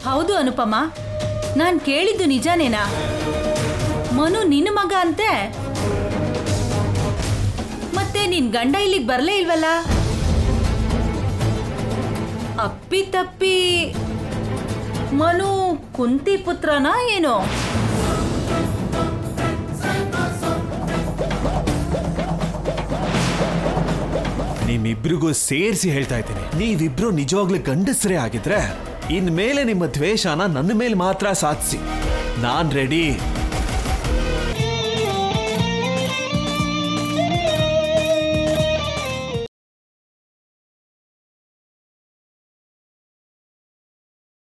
ಹೌದು ಅನುಪಮ ನಾನು ಕೇಳಿದ್ದು ನಿಜಾನೇನಾ ಮನು ನಿನ್ನ ಮಗ ಅಂತೆ ಮತ್ತೆ ನಿನ್ ಗಂಡ ಇಲ್ಲಿಗೆ ಬರಲೇ ಇಲ್ವಲ್ಲ ಅಪ್ಪಿ ತಪ್ಪಿ ಮನು ಕುಂತಿ ಪುತ್ರನಾ ಏನೋ ನಿಮ್ಮಿಬ್ರಿಗೂ ಸೇರಿಸಿ ಹೇಳ್ತಾ ಇದ್ದೀನಿ ನೀವಿಬ್ರು ನಿಜವಾಗ್ಲೂ ಗಂಡಸರೇ ಆಗಿದ್ರೆ ಇನ್ಮೇಲೆ ನಿಮ್ಮ ದ್ವೇಷನ ನನ್ನ ಮೇಲೆ ಮಾತ್ರ ಸಾಧಿಸಿ ನಾನ್ ರೆಡಿ